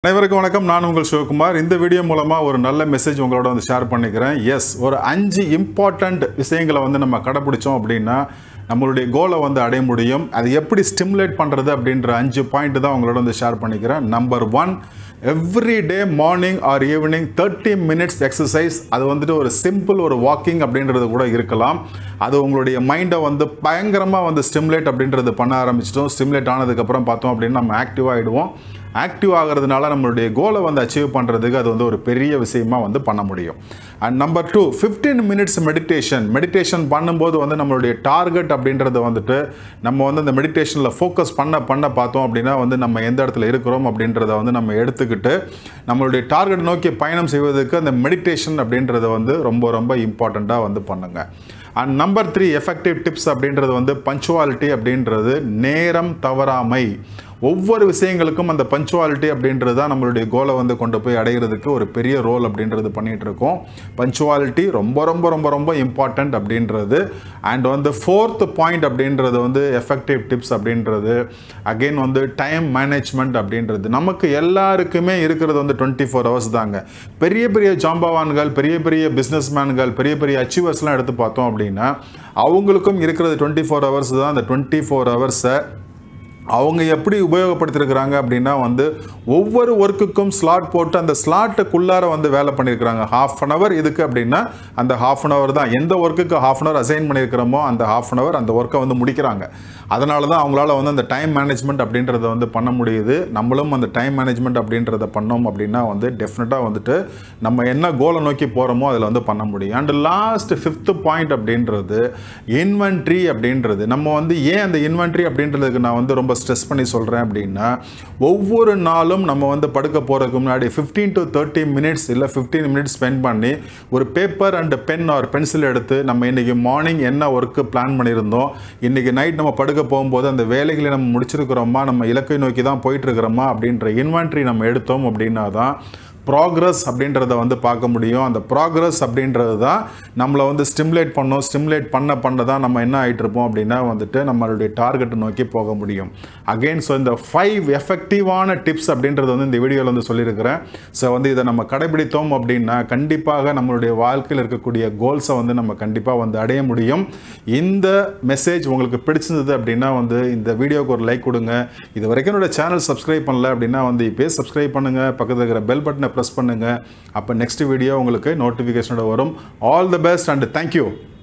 அனைவருக்கும் வணக்கம் நான் உங்கள் சிவகுமார் இந்த வீடியோ மூலமாக ஒரு நல்ல மெசேஜ் உங்களோட வந்து ஷேர் பண்ணிக்கிறேன் எஸ் ஒரு அஞ்சு இம்பார்ட்டண்ட் விஷயங்களை வந்து நம்ம கடைப்பிடிச்சோம் அப்படின்னா நம்மளுடைய கோலை வந்து அடைய முடியும் அது எப்படி ஸ்டிமுலேட் பண்ணுறது அப்படின்ற அஞ்சு பாயிண்ட் தான் உங்களோட வந்து ஷேர் பண்ணிக்கிறேன் number one every day morning or evening thirty minutes exercise அது வந்துட்டு ஒரு சிம்பிள் ஒரு வாக்கிங் அப்படின்றது கூட இருக்கலாம் அது உங்களுடைய மைண்டை வந்து பயங்கரமாக வந்து ஸ்டிமுலேட் அப்படின்றது பண்ண ஆரம்பிச்சிட்டோம் ஸ்டிமுலேட் ஆனதுக்கப்புறம் பார்த்தோம் அப்படின்னா நம்ம ஆக்டிவ் ஆகிடுவோம் ஆக்டிவ் ஆகிறதுனால நம்மளுடைய கோலை வந்து அச்சீவ் பண்ணுறதுக்கு அது வந்து ஒரு பெரிய விஷயமா வந்து பண்ண முடியும் and number two fifteen minutes meditation meditation பண்ணும்போது வந்து நம்மளுடைய டார்கெட் அப்படின்றத வந்துட்டு நம்ம வந்து அந்த மெடிடேஷனில் ஃபோக்கஸ் பண்ண பண்ண பார்த்தோம் அப்படின்னா வந்து நம்ம எந்த இடத்துல இருக்கிறோம் அப்படின்றத வந்து நம்ம எடுத்துக்கிட்டு நம்மளுடைய டார்கெட் நோக்கி பயணம் செய்வதற்கு அந்த மெடிடேஷன் அப்படின்றத வந்து ரொம்ப ரொம்ப இம்பார்ட்டண்ட்டாக வந்து பண்ணுங்க and number three effective tips அப்படின்றது வந்து பஞ்சுவாலிட்டி அப்படின்றது நேரம் தவறாமை ஒவ்வொரு விஷயங்களுக்கும் அந்த பஞ்சுவாலிட்டி அப்படின்றது தான் நம்மளுடைய கோலை வந்து கொண்டு போய் அடைகிறதுக்கு ஒரு பெரிய ரோல் அப்படின்றது பண்ணிகிட்டு இருக்கோம் பஞ்சுவாலிட்டி ரொம்ப ரொம்ப ரொம்ப ரொம்ப இம்பார்ட்டண்ட் அப்படின்றது அண்ட் வந்து ஃபோர்த் பாயிண்ட் அப்படின்றது வந்து எஃபெக்டிவ் டிப்ஸ் அப்படின்றது அகெயின் வந்து டைம் மேனேஜ்மெண்ட் அப்படின்றது நமக்கு எல்லாருக்குமே இருக்கிறது வந்து டுவெண்ட்டி ஃபோர் ஹவர்ஸ் தாங்க பெரிய பெரிய ஜாம்பவான்கள் பெரிய பெரிய பிஸ்னஸ்மேன்கள் பெரிய பெரிய அச்சீவர்ஸ்லாம் எடுத்து பார்த்தோம் அப்படின்னா அவங்களுக்கும் இருக்கிறது டுவெண்ட்டி ஃபோர் ஹவர்ஸ் தான் அந்த டுவெண்ட்டி ஃபோர் ஹவர்ஸை அவங்க எப்படி உபயோகப்படுத்திருக்கிறாங்க அப்படின்னா வந்து ஒவ்வொரு ஒர்க்குக்கும் ஸ்லாட் போட்டு அந்த ஸ்லாட்டுக்குள்ளார வந்து வேலை பண்ணியிருக்கிறாங்க ஹாஃப் அன் ஹவர் இதுக்கு அப்படின்னா அந்த ஹாஃப் அன் ஹவர் தான் எந்த ஒர்க்குக்கு ஹாஃப் அன் ஹவர் அசைன் பண்ணியிருக்கிறோமோ அந்த ஹாஃப் அன் ஹவர் அந்த ஒர்க்கை வந்து முடிக்கிறாங்க அதனால தான் அவங்களால வந்து அந்த டைம் மேனேஜ்மெண்ட் அப்படின்றத வந்து பண்ண முடியுது நம்மளும் அந்த டைம் மேனேஜ்மெண்ட் அப்படின்றத பண்ணோம் அப்படின்னா வந்து டெஃபினட்டாக வந்துட்டு நம்ம என்ன கோலை நோக்கி போகிறோமோ அதில் வந்து பண்ண முடியும் அண்ட் லாஸ்ட் ஃபிஃப்த் பாயிண்ட் அப்படின்றது இன்வென்ட்ரி அப்படின்றது நம்ம வந்து ஏன் அந்த இன்வென்ட்ரி அப்படின்றதுக்கு நான் வந்து ரொம்ப ஸ்ட்ரெஸ் பண்ணி சொல்கிறேன் அப்படின்னா ஒவ்வொரு நாளும் நம்ம வந்து படுக்க போகிறதுக்கு முன்னாடி ஃபிஃப்டீன் டு தேர்ட்டி மினிட்ஸ் இல்லை ஃபிஃப்டீன் மினிட்ஸ் ஸ்பெண்ட் பண்ணி ஒரு paper and pen or pencil எடுத்து நம்ம இன்றைக்கி மார்னிங் என்ன ஒர்க்கு பிளான் பண்ணியிருந்தோம் இன்றைக்கி நைட் நம்ம படுக்க போகும்போது அந்த வேலைகளை நம்ம முடிச்சிருக்கிறோமா நம்ம இலக்கை நோக்கி தான் போயிட்டுருக்கிறோமா அப்படின்ற இன்வென்ட்ரி நம்ம எடுத்தோம் அப்படின்னா தான் ப்ராக்ரஸ் அப்படின்றத வந்து பார்க்க முடியும் அந்த ப்ராக்ரஸ் அப்படின்றது தான் நம்மளை வந்து ஸ்டிமுலேட் பண்ணோம் ஸ்டிமுலேட் பண்ண பண்ண தான் நம்ம என்ன ஆகிட்டு இருப்போம் அப்படின்னா வந்துட்டு நம்மளுடைய டார்கெட்டை நோக்கி போக முடியும் அகெயின் ஸோ இந்த ஃபைவ் எஃபெக்டிவான டிப்ஸ் அப்படின்றது வந்து இந்த வீடியோவில் வந்து சொல்லியிருக்கிறேன் ஸோ வந்து இதை நம்ம கடைபிடித்தோம் அப்படின்னா கண்டிப்பாக நம்மளுடைய வாழ்க்கையில் இருக்கக்கூடிய கோல்ஸை வந்து நம்ம கண்டிப்பாக வந்து அடைய முடியும் இந்த மெசேஜ் உங்களுக்கு பிடிச்சிருந்தது அப்படின்னா வந்து இந்த வீடியோவுக்கு ஒரு லைக் கொடுங்க இது வரைக்கும் என்னோட சேனல் சப்ஸ்கிரைப் பண்ணல அப்படின்னா வந்து இப்போயே சப்ஸ்கிரைப் பண்ணுங்கள் பக்கத்தில் இருக்கிற பெல் பட்டனை ப்ரெஸ் பண்ணுங்கள் அப்போ நெக்ஸ்ட் வீடியோ உங்களுக்கு நோட்டிஃபிகேஷனோட வரும் all the best and thank you